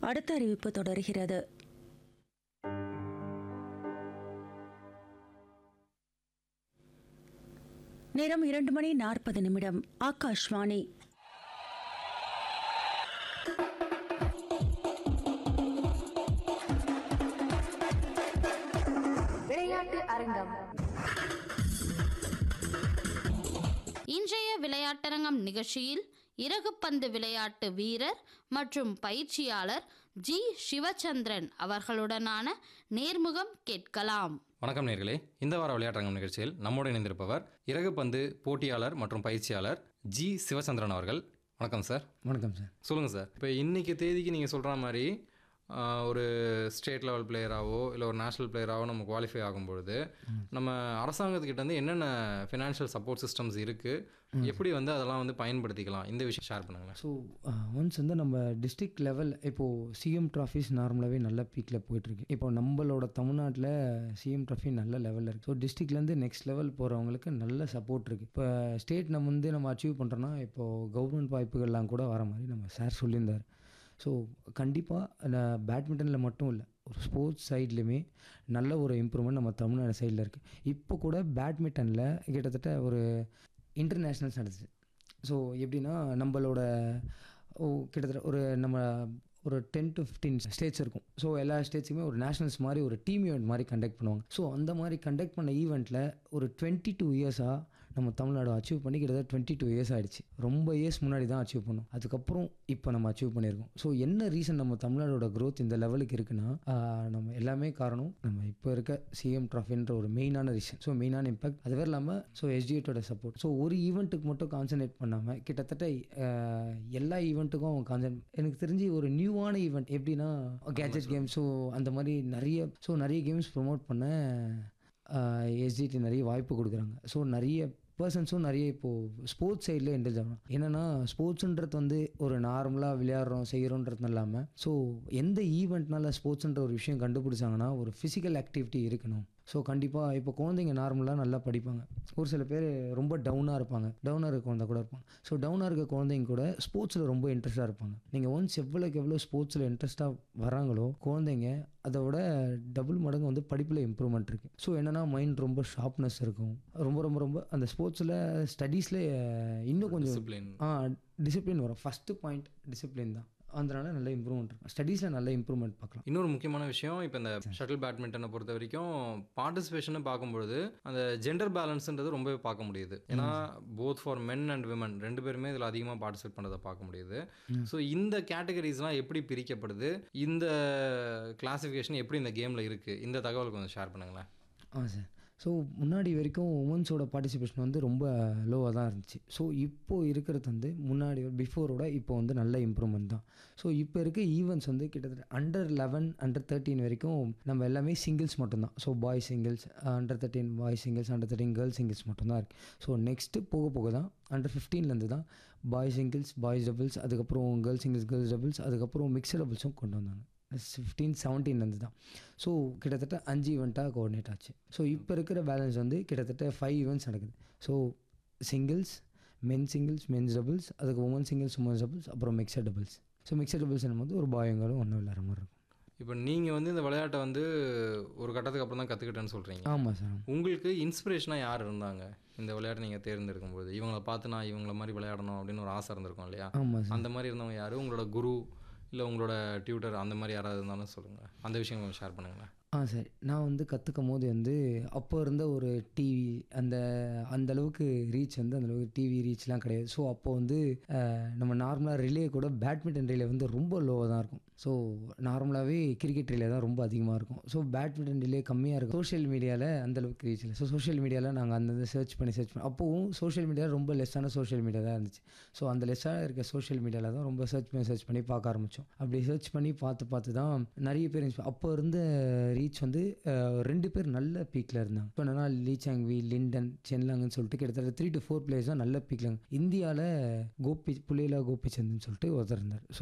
அடுத்த அறிவிப்பு தொடர்கிறது நேரம் இரண்டு மணி நாற்பது நிமிடம் ஆகாஷ்வாணி விளையாட்டு அரங்கம் இன்றைய விளையாட்டரங்கம் நிகழ்ச்சியில் இறகுப்பந்து விளையாட்டு வீரர் மற்றும் பயிற்சியாளர் ஜி சிவச்சந்திரன் அவர்களுடனான நேர்முகம் கேட்கலாம் வணக்கம் நேர்களே இந்த வார விளையாட்டரங்கம் நிகழ்ச்சியில் நம்மோடு இணைந்திருப்பவர் இறகுப்பந்து போட்டியாளர் மற்றும் பயிற்சியாளர் ஜி சிவச்சந்திரன் அவர்கள் வணக்கம் சார் வணக்கம் சார் சொல்லுங்கள் சார் இப்போ இன்னைக்கு தேதிக்கு நீங்கள் சொல்கிற மாதிரி ஆஹ், ஒரு ஸ்டேட் லெவல் பிளேயராகவோ இல்லை ஒரு நேஷனல் பிளேயராகவோ நம்ம குவாலிஃபை ஆகும்பொழுது நம்ம அரசாங்கத்துக்கிட்ட இருந்து என்னென்ன ஃபினான்ஷியல் சப்போர்ட் சிஸ்டம்ஸ் இருக்குது எப்படி வந்து அதெல்லாம் வந்து பயன்படுத்திக்கலாம் இந்த விஷயம் ஷேர் பண்ணுங்களேன் ஸோ ஒன்ஸ் வந்து நம்ம டிஸ்ட்ரிக்ட் லெவல் இப்போது சிஎம் ட்ராஃபிஸ் நார்மலாகவே நல்ல பீக்கில் போயிட்டுருக்கு இப்போ நம்மளோட தமிழ்நாட்டில் சிஎம் ட்ராஃபி நல்ல லெவலில் இருக்குது ஸோ டிஸ்ட்ரிக்ட்லேருந்து நெக்ஸ்ட் லெவல் போகிறவங்களுக்கு நல்ல சப்போர்ட் இருக்குது இப்போ ஸ்டேட் நம்ம வந்து நம்ம அச்சீவ் பண்ணுறோன்னா இப்போது கவர்மெண்ட் வாய்ப்புகள்லாம் கூட வர மாதிரி நம்ம சார் சொல்லியிருந்தார் ஸோ கண்டிப்பாக பேட்மிண்டனில் மட்டும் இல்லை ஒரு ஸ்போர்ட்ஸ் சைட்லையுமே நல்ல ஒரு இம்ப்ரூவ்மெண்ட் நம்ம தமிழ்நாடு சைடில் இருக்குது இப்போ கூட பேட்மிண்டனில் கிட்டத்தட்ட ஒரு இன்டர்நேஷ்னல்ஸ் நடந்துச்சு ஸோ எப்படின்னா நம்மளோட ஓ கிட்டத்தட்ட ஒரு நம்ம ஒரு டென் டு ஃபிஃப்டீன் ஸ்டேட்ஸ் இருக்கும் ஸோ எல்லா ஸ்டேட்ஸுமே ஒரு நேஷனல்ஸ் மாதிரி ஒரு டீம் ஈவெண்ட் மாதிரி கண்டக்ட் பண்ணுவாங்க ஸோ அந்த மாதிரி கண்டக்ட் பண்ண ஈவெண்ட்டில் ஒரு டுவெண்ட்டி டூ இயர்ஸாக நம்ம தமிழ்நாடு அச்சீவ் பண்ணி கிட்டத்தட்ட டுவெண்ட்டி டூ இயர்ஸ் ஆயிடுச்சு ரொம்ப இயர்ஸ் முன்னாடி தான் அச்சீவ் பண்ணோம் அதுக்கப்புறம் இப்போ நம்ம அச்சீவ் பண்ணியிருக்கோம் ஸோ என்ன ரீசன் நம்ம தமிழ்நாடோட growth இந்த லெவலுக்கு இருக்குன்னா ஆஹ், நம்ம எல்லாமே காரணம் நம்ம இப்போ இருக்க சிஎம் ட்ராஃபின்ற ஒரு மெயினான ரீசன் ஸோ மெயினான இம்பாக்ட் அது வேறு இல்லாமல் ஸோ எஸ்டிஏட்டோட சப்போர்ட் ஸோ ஒரு ஈவெண்ட்டுக்கு மட்டும் கான்சன்ட்ரேட் பண்ணாமல் கிட்டத்தட்ட ஆஹ், எல்லா ஈவெண்ட்டுக்கும் அவன் கான்சன்ட் எனக்கு தெரிஞ்சு ஒரு நியூவான ஈவெண்ட் எப்படின்னா கேஜெட் கேம் ஸோ அந்த மாதிரி நிறைய ஸோ நிறைய கேம்ஸ் ப்ரொமோட் பண்ண எஸ்டிடி நிறைய வாய்ப்பு கொடுக்குறாங்க ஸோ நிறைய பர்சன்ஸும் நிறைய இப்போது ஸ்போர்ட்ஸ் சைடில் இன்டெலிஜ் ஆகணும் என்னென்னா ஸ்போர்ட்ஸுன்றது வந்து ஒரு நார்மலாக விளையாடுறோம் செய்கிறோன்றது இல்லாமல் ஸோ எந்த ஈவெண்ட்னால ஸ்போர்ட்ஸ்ன்ற ஒரு விஷயம் கண்டுபிடிச்சாங்கன்னா ஒரு ஃபிசிக்கல் ஆக்டிவிட்டி இருக்கணும் ஸோ கண்டிப்பாக இப்போ குழந்தைங்க நார்மலாக நல்லா படிப்பாங்க ஒரு சில பேர் ரொம்ப டவுனாக இருப்பாங்க டவுனாக இருக்க குழந்தை கூட இருப்பாங்க ஸோ டவுனாக இருக்க குழந்தைங்க கூட ஸ்போர்ட்ஸில் ரொம்ப இன்ட்ரெஸ்ட்டாக இருப்பாங்க நீங்கள் ஒன்ஸ் எவ்வளோக்கு எவ்வளோ ஸ்போர்ட்ஸில் இன்ட்ரெஸ்ட்டாக வராங்களோ குழந்தைங்க அதை விட டபுள் மடங்கு வந்து படிப்பில் இம்ப்ரூவ்மெண்ட் இருக்குது ஸோ என்னென்னா மைண்ட் ரொம்ப ஷார்ப்னஸ் இருக்கும் ரொம்ப ரொம்ப ரொம்ப அந்த ஸ்போர்ட்ஸில் ஸ்டடீஸில் இன்னும் கொஞ்சம் டிசிப்ளின் ஆ டிசிப்ளின் வரும் ஃபஸ்ட்டு பாயிண்ட் டிசிப்ளின் தான் அதனால நல்ல இம்ப்ரூவ்மெண்ட் இருக்கும் ஸ்டடீஸில் நல்ல இம்ப்ரூவ்மெண்ட் பார்க்கலாம் இன்னொரு முக்கியமான விஷயம் இப்போ இந்த ஷட்டில் பேட்மிண்டனை பொறுத்த வரைக்கும் பார்ட்டிசிபேஷனை பார்க்கும்பொழுது அந்த ஜெண்டர் பேலன்ஸ்ன்றது ரொம்பவே பார்க்க முடியுது ஏன்னா both for men and women ரெண்டு பேருமே இதில் அதிகமாக பார்ட்டிசிபேட் பண்ணதை பார்க்க முடியுது ஸோ இந்த கேட்டகரிஸ்லாம் எப்படி பிரிக்கப்படுது இந்த கிளாசிஃபிகேஷன் எப்படி இந்த கேமில் இருக்குது இந்த தகவல் கொஞ்சம் ஷேர் பண்ணுங்களேன் ஆ சார் ஸோ முன்னாடி வரைக்கும் உமன்ஸோட பார்ட்டிசிபேஷன் வந்து ரொம்ப லோவாக தான் இருந்துச்சு ஸோ இப்போ இருக்கிறது வந்து முன்னாடி பிஃபோரோட இப்போ வந்து நல்ல இம்ப்ரூவ்மெண்ட் தான் ஸோ இப்போ இருக்க ஈவெண்ட்ஸ் வந்து கிட்டத்தட்ட அண்டர் லெவன் அண்டர் தேர்ட்டீன் வரைக்கும் நம்ம எல்லாமே சிங்கிள்ஸ் மட்டும்தான் so boy singles under thirteen boy singles under thirteen girls singles மட்டும்தான் இருக்குது ஸோ நெக்ஸ்ட்டு போக போக தான் அண்டர் ஃபிஃப்டீன்லேருந்து தான் பாய் சிங்கிள்ஸ் பாய்ஸ் டபுள்ஸ் அதுக்கப்புறம் கேர்ள்ஸ் சிங்கிள்ஸ் கேர்ள்ஸ் டபுள்ஸ் அதுக்கப்புறம் மிக்சட் டபுள்ஸும் கொண்டு வந்தாங்க ஃபிஃப்டீன் செவன்டீன்லேருந்து தான் ஸோ கிட்டத்தட்ட அஞ்சு ஈவெண்ட்டாக கோஆர்டினேட் ஆச்சு ஸோ இப்போ இருக்கிற பேலன்ஸ் வந்து கிட்டத்தட்ட ஃபைவ் ஈவெண்ட்ஸ் நடக்குது so singles men singles men's doubles அதுக்கு உமன் சிங்கிள்ஸ் உமன்ஸ் டபுள்ஸ் அப்புறம் mixed doubles so mixed doubles போது ஒரு பாயங்களும் ஒன்றும் இல்லாத மாதிரி இருக்கும் இப்போ நீங்கள் வந்து இந்த விளையாட்டை வந்து ஒரு கட்டத்துக்கு அப்புறம் தான் கற்றுக்கிட்டேன்னு சொல்கிறீங்க ஆமாம் சார் உங்களுக்கு இன்ஸ்பிரேஷனாக யார் இருந்தாங்க இந்த விளையாட்டை நீங்கள் தேர்ந்தெடுக்கும் போது இவங்கள பார்த்து நான் இவங்கள மாதிரி விளையாடணும் அப்படின்னு ஒரு ஆசை இருந்திருக்கும் இல்லையா ஆமாம் சார் அந்த மாதிரி இருந்தவங்க யார் உங்களோட குரு இல்லை உங்களோட டியூட்டர் அந்த மாதிரி யாராவது இருந்தாலும் சொல்லுங்கள் அந்த விஷயம் கொஞ்சம் ஷேர் பண்ணுங்களேன் ஆ சரி நான் வந்து கற்றுக்கும் போது வந்து அப்போ இருந்த ஒரு டிவி அந்த அந்த அளவுக்கு ரீச் வந்து அந்த அளவுக்கு டிவி ரீச்லாம் கிடையாது ஸோ அப்போ வந்து அஹ், நம்ம நார்மலாக ரிலே கூட பேட்மிண்டன் ரிலே வந்து ரொம்ப லோவாக தான் இருக்கும் ஸோ நார்மலாகவே கிரிக்கெட் ரிலே தான் ரொம்ப அதிகமாக இருக்கும் ஸோ பேட்மிண்டன் ரிலே கம்மியாக இருக்கும் சோஷியல் மீடியாவில் அந்த அளவுக்கு ரீச் இல்லை ஸோ சோஷியல் மீடியாவில் நாங்கள் அந்த சர்ச் பண்ணி சர்ச் பண்ணி அப்போவும் சோஷியல் மீடியா ரொம்ப லெஸ்ஸான சோஷியல் மீடியா தான் இருந்துச்சு ஸோ அந்த லெஸ்ஸாக இருக்க சோஷியல் மீடியாவில் தான் ரொம்ப சர்ச் பண்ணி சர்ச் பண்ணி பார்க்க ஆரம்பித்தோம் அப்படி சர்ச் பண்ணி பார்த்து பார்த்து தான் நிறைய பேர் inspire- அப்போ இருந்த ரீச் வந்து அஹ், ரெண்டு பேர் நல்ல பீக்கில் இருந்தாங்க இப்போ என்னன்னா லீ சாங்வி லிண்டன் சென்லாங்கன்னு சொல்லிட்டு கிட்டத்தட்ட த்ரீ டு ஃபோர் பிளேயர்ஸ் தான் நல்ல பீக்கில் இந்தியாவில் கோபி புலேலா கோபிச்சந்த்னு சொல்லிட்டு ஒருத்தர் இருந்தார் ஸோ